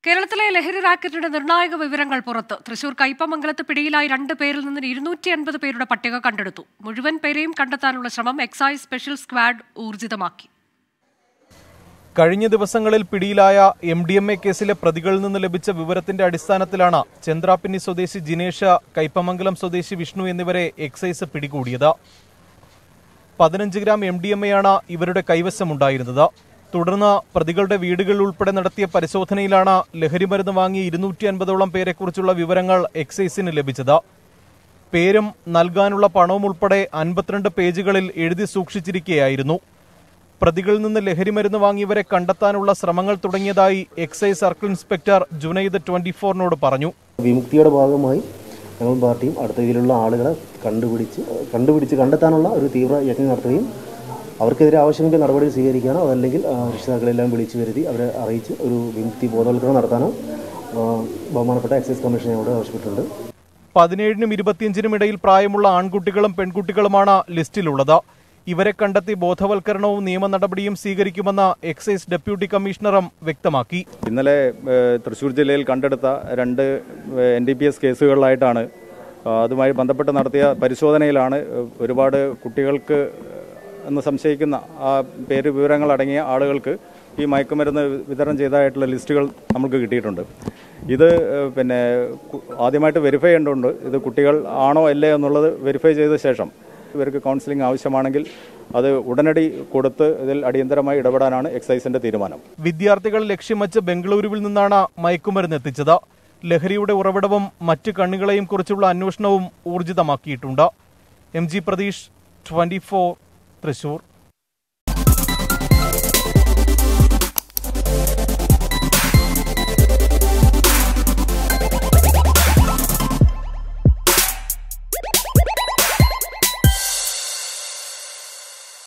കേരളത്തിലെ ലഹരി റാക്കറ്റിന്റെ നിർണായക വിവരങ്ങൾ പുറത്ത് തൃശൂർ കയ്പമംഗലത്ത് പിടിയിലായി രണ്ട് പേരിൽ നിന്ന് ഇരുന്നൂറ്റി അൻപത് പേരുടെ പട്ടിക കണ്ടെടുത്തു മുഴുവൻ പേരെയും കണ്ടെത്താനുള്ള ശ്രമം എക്സൈസ് സ്പെഷ്യൽ സ്ക്വാഡ് ഊർജിതമാക്കി കഴിഞ്ഞ ദിവസങ്ങളിൽ പിടിയിലായ എം ഡി എം എ കേസിലെ പ്രതികളിൽ നിന്ന് ലഭിച്ച വിവരത്തിന്റെ അടിസ്ഥാനത്തിലാണ് ചന്ദ്രാപ്പിന്നി സ്വദേശി ജിനേഷ് കയ്പമംഗലം സ്വദേശി വിഷ്ണു എന്നിവരെ എക്സൈസ് പിടികൂടിയത് പതിനഞ്ച് ഗ്രാം എം ഡി എം എയാണ് ഇവരുടെ കൈവശമുണ്ടായിരുന്നത് തുടർന്ന് പ്രതികളുടെ വീടുകളിൽ ഉൾപ്പെടെ നടത്തിയ പരിശോധനയിലാണ് ലഹരിമരുന്ന് വാങ്ങിയ ഇരുന്നൂറ്റി അൻപതോളം പേരെക്കുറിച്ചുള്ള വിവരങ്ങൾ എക്സൈസിന് ലഭിച്ചത് പേരും നൽകാനുള്ള പണവും ഉൾപ്പെടെ അൻപത്തിരണ്ട് പേജുകളിൽ എഴുതി സൂക്ഷിച്ചിരിക്കുകയായിരുന്നു പ്രതികളിൽ നിന്ന് ലഹരിമരുന്ന് വാങ്ങിയവരെ കണ്ടെത്താനുള്ള ശ്രമങ്ങൾ തുടങ്ങിയതായി excise circle inspector Junaid twenty ഫോറിനോട് പറഞ്ഞു വിമുക്തിയുടെ ഭാഗമായി ഞങ്ങൾ പാർട്ടിയും അടുത്ത ഇതിലുള്ള ആളുകളെ കണ്ടുപിടിച്ച് കണ്ടുപിടിച്ച് കണ്ടെത്താനുള്ള ഒരു തീവ്ര യജ്ഞം നടത്തുകയും അവർക്കെതിരെ ആവശ്യമെങ്കിൽ നടപടി സ്വീകരിക്കാനോ അതല്ലെങ്കിൽ ആ, രക്ഷിതാക്കളെല്ലാം വിളിച്ചു വരുത്തി അവരെ അറിയിച്ച് ഒരു വിമുക്തി ബോധവൽക്കരണം നടത്താനോ ആ, ബഹുമാനപ്പെട്ട എക്സൈസ് കമ്മീഷൻ ഞങ്ങളോട് ആവശ്യപ്പെട്ടിട്ടുണ്ട് പതിനേഴിനും ഇരുപത്തിയഞ്ചിനും ഇടയിൽ പ്രായമുള്ള ആൺകുട്ടികളും പെൺകുട്ടികളുമാണ് ലിസ്റ്റിലുള്ളത് ഇവരെ കണ്ടെത്തി ബോധവൽക്കരണവും നിയമ നടപടിയും സ്വീകരിക്കുമെന്ന് എക്സൈസ് ഡെപ്യൂട്ടി കമ്മീഷണറും വ്യക്തമാക്കി ഇന്നലെ ഏഹ്, തൃശ്ശൂർ ജില്ലയിൽ കണ്ടെടുത്ത രണ്ട് എൻ ഡി പി എസ് കേസുകളിലായിട്ടാണ് ആ, അതുമായി ബന്ധപ്പെട്ട് നടത്തിയ പരിശോധനയിലാണ് ഏഹ്, ഒരുപാട് കുട്ടികൾക്ക് എന്ന് സംശയിക്കുന്ന ആ പേര് വിവരങ്ങൾ അടങ്ങിയ ആളുകൾക്ക് ഈ മയക്കുമരുന്ന് വിതരണം ചെയ്തതായിട്ടുള്ള ലിസ്റ്റുകൾ നമുക്ക് കിട്ടിയിട്ടുണ്ട് ഇത് ഏഹ്, പിന്നെ കു- ആദ്യമായിട്ട് വെരിഫൈ ചെയ്യേണ്ടതുണ്ട് ഇത് കുട്ടികൾ ആണോ അല്ലേ എന്നുള്ളത് വെരിഫൈ ചെയ്ത ശേഷം ഇവർക്ക് കൗൺസിലിംഗ് ആവശ്യമാണെങ്കിൽ അത് ഉടനടി കൊടുത്ത് ഇതിൽ അടിയന്തരമായി ഇടപെടാനാണ് എക്സൈസിന്റെ തീരുമാനം വിദ്യാർത്ഥികൾ ലക്ഷ്യം വച്ച് ബംഗളൂരുവിൽ നിന്നാണ് മയക്കുമരുന്ന് എത്തിച്ചത് ലഹരിയുടെ ഉറവിടവും മറ്റ് കണ്ണികളെയും കുറിച്ചുള്ള അന്വേഷണവും ഊർജിതമാക്കിയിട്ടുണ്ട് M G Pratheesh twenty Thrissur